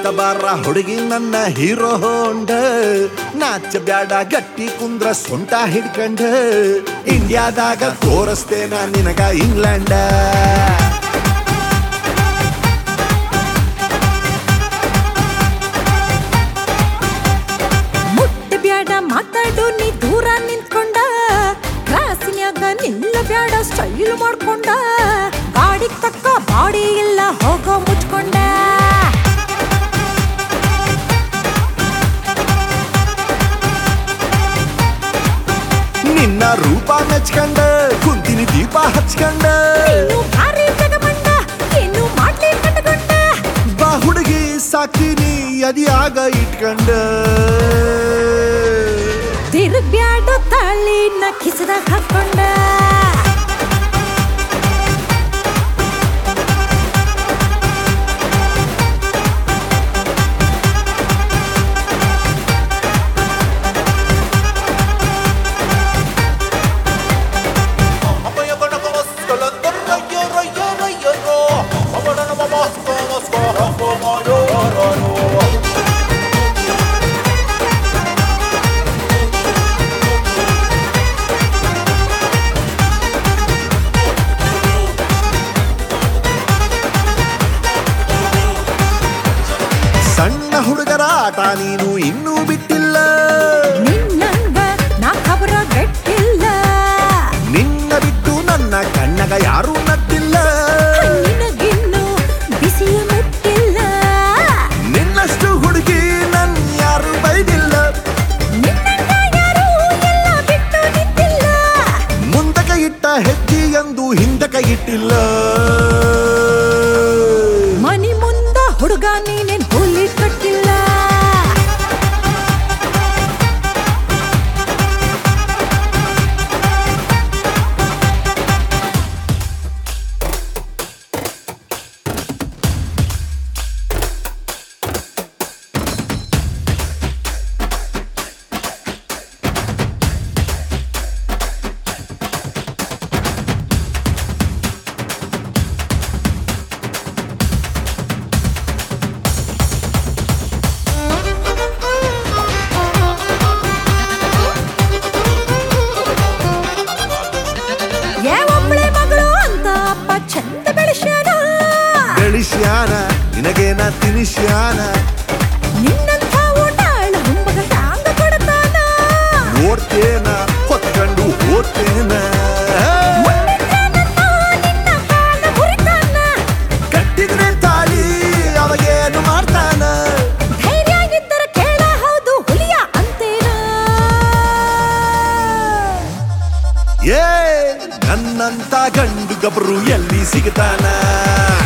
ಬಾರ ಹುಡುಗಿ ನನ್ನ ಹೀರೋ ಹೋಂಡ ನಾಚ ಬ್ಯಾಡ ಗಟ್ಟಿ ಕುಂದ್ರ ಸೊಂಟ ಹಿಡ್ಕಂಡ ಇಂಡಿಯಾದಾಗ ತೋರಿಸ್ತೇನ ನಿನಗ ಇಂಗ್ಲೆಂಡ ಮುಟ್ಟ ಬ್ಯಾಡ ಮಾತಾಡು ನೀ ದೂರ ನಿಂತ್ಕೊಂಡ ಕ್ರಾಸಿನ್ಯಾಗ ನಿಲ್ಲ ಬ್ಯಾಡ ಸ್ಟೈಲ್ ಮಾಡ್ಕೊಂಡ ಗಾಡಿಗ್ ತಕ್ಕ ಬಾಡಿ ಇಲ್ಲ ಹೋಗೋ ಮುಚ್ಕೊಂಡ ನಿನ್ನ ರೂಪ ಮೆಚ್ಕಂಡ ಕುಂತಿನಿ ದೀಪ ಹಚ್ಕಂಡ ನೀನು ಭಾರಿ ಜಗಮಂಡ ಏನು ಮಾಡ್ಲಿ ಕಟ್ಕೊಂಡ ಬಾ ಹುಡುಗಿ ಸಾಕಿನಿ ಅದಿಯಾಗ ಇಟ್ಕಂಡ ತಿರುಗ್ಬ್ಯಾಡ ತಾಳಿನ ಕಿಸದಾಗ ಹಾಕೊಂಡ ಸಣ್ಣ ಹುಡುಗರ ಆಟ ನೀನು ಇನ್ನೂ ಬಿಟ್ಟಿಲ್ಲ ನಿನ್ನಂಗ ನಾ ಖಬರ ಗಟ್ಟಿಲ್ಲ ನಿನ್ನ ಬಿಟ್ಟು ನನ್ನ ಕಣ್ಣಗ ಯಾರೂ ನಟ್ಟಿಲ್ಲ ನಿನಗಿನ್ನು ಬಿಸಿಯ ಮುಟ್ಟಿಲ್ಲ ನಿನ್ನಷ್ಟು ಹುಡುಗಿ ನನ್ ಯಾರು ಬೈದಿಲ್ಲ ನಿನ್ನಂಗ ಯಾರೂ ಎಲ್ಲ ಬಿಟ್ಟು ನಿಂತಿಲ್ಲ ಮುಂದಕ ಇಟ್ಟ ಹೆಜ್ಜೆ ಎಂದು ಹಿಂದಕ ಇಟ್ಟಿಲ್ಲ ಮನಿ ಮುಂದ ಹುಡುಗ ನೀನೇನ್ ಹುಲಿ ಕಟ್ಟಿಲ್ಲ ಏ ಒಬ್ಳೆ ಮಗಳು ಅಂತ ಅಪ್ಪ ಚಂದ ಬೆಳೆಸ್ಯಾನ ಬೆಳಿಸ್ಯಾನ ನಿನಗೇನ ತಿನಿಸ್ಯಾನ ನಿನ್ನಂಥ ಊಟಾಳ ಹುಂಬಗ ತಾಂಗ ಕೊಡ್ತಾನ ನೋಡ್ತೇನ ಹೊತ್ಕೊಂಡು ಓದ್ತೇನ ಮುಟ್ಟಿದ್ದಾನಂತ ನಿನ್ನ ಕಾಲ ಮುರಿತಾನ ಕಟ್ಟಿದ್ರೆ ತಾಳಿ ಅವಾಗೇನು ಮಾಡ್ತಾನ ಧೈರ್ಯ ಇದ್ದರ ಕೇಳ ಹೌದು ಹುಲಿಯ ಅಂತೇನ ಏ ನನ್ನಂತ ಗಂಡು ಗಬ್ರು ಎಲ್ಲಿ ಸಿಗ್ತಾನ